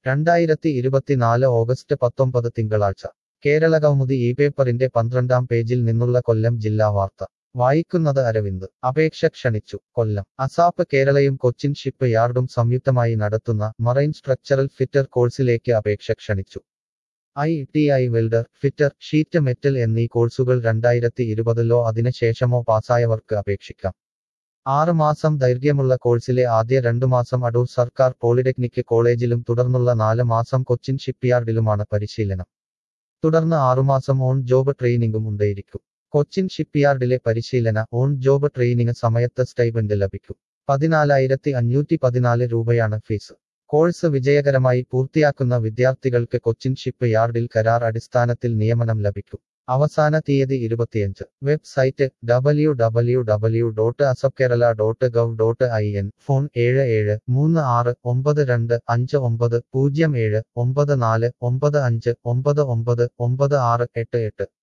രണ്ടായിരത്തി ഇരുപത്തിനാല് ഓഗസ്റ്റ് പത്തൊമ്പത് തിങ്കളാഴ്ച കേരളകൗമുദി ഈ പേപ്പറിന്റെ പന്ത്രണ്ടാം പേജിൽ നിന്നുള്ള കൊല്ലം ജില്ലാ വാർത്ത വായിക്കുന്നത് അരവിന്ദ് അപേക്ഷ ക്ഷണിച്ചു കൊല്ലം അസാപ്പ് കേരളയും കൊച്ചിൻ ഷിപ്പ് യാർഡും സംയുക്തമായി നടത്തുന്ന മറൈൻ സ്ട്രക്ചറൽ ഫിറ്റർ കോഴ്സിലേക്ക് അപേക്ഷ ക്ഷണിച്ചു I T I welder fitter sheet metal എന്നീ കോഴ്സുകൾ രണ്ടായിരത്തി ഇരുപതിലോ അതിനുശേഷമോ പാസ്സായവർക്ക് അപേക്ഷിക്കാം ആറ് മാസം ദൈർഘ്യമുള്ള കോഴ്സിലെ ആദ്യ രണ്ടു മാസം അടൂർ സർക്കാർ പോളിടെക്നിക് കോളേജിലും തുടർന്നുള്ള നാല് മാസം കൊച്ചിൻ ഷിപ്പ്യാർഡിലുമാണ് പരിശീലനം തുടർന്ന് ആറുമാസം ഓൺ ജോബ് ട്രെയിനിങ്ങും ഉണ്ടായിരിക്കും കൊച്ചിൻ ഷിപ്പ്യാർഡിലെ പരിശീലന ഓൺ ജോബ് ട്രെയിനിങ് സമയത്ത് സ്റ്റൈബൻഡ് ലഭിക്കും പതിനാലായിരത്തി അഞ്ഞൂറ്റി പതിനാല് രൂപയാണ് ഫീസ് കോഴ്സ് വിജയകരമായി പൂർത്തിയാക്കുന്ന വിദ്യാർത്ഥികൾക്ക് കൊച്ചിൻ ഷിപ്പ് യാർഡിൽ കരാർ അടിസ്ഥാനത്തിൽ നിയമനം ലഭിക്കും അവസാന തീയതി ഇരുപത്തിയഞ്ച് website W W W dot ASAP Kerala dot gov dot I N phone ഏഴ് ഏഴ് മൂന്ന് ആറ് ഒമ്പത് രണ്ട് അഞ്ച് ഒമ്പത് പൂജ്യം ഏഴ് ഒമ്പത് നാല് ഒമ്പത് അഞ്ച് ഒമ്പത് ഒമ്പത് ഒമ്പത് ആറ് എട്ട് എട്ട്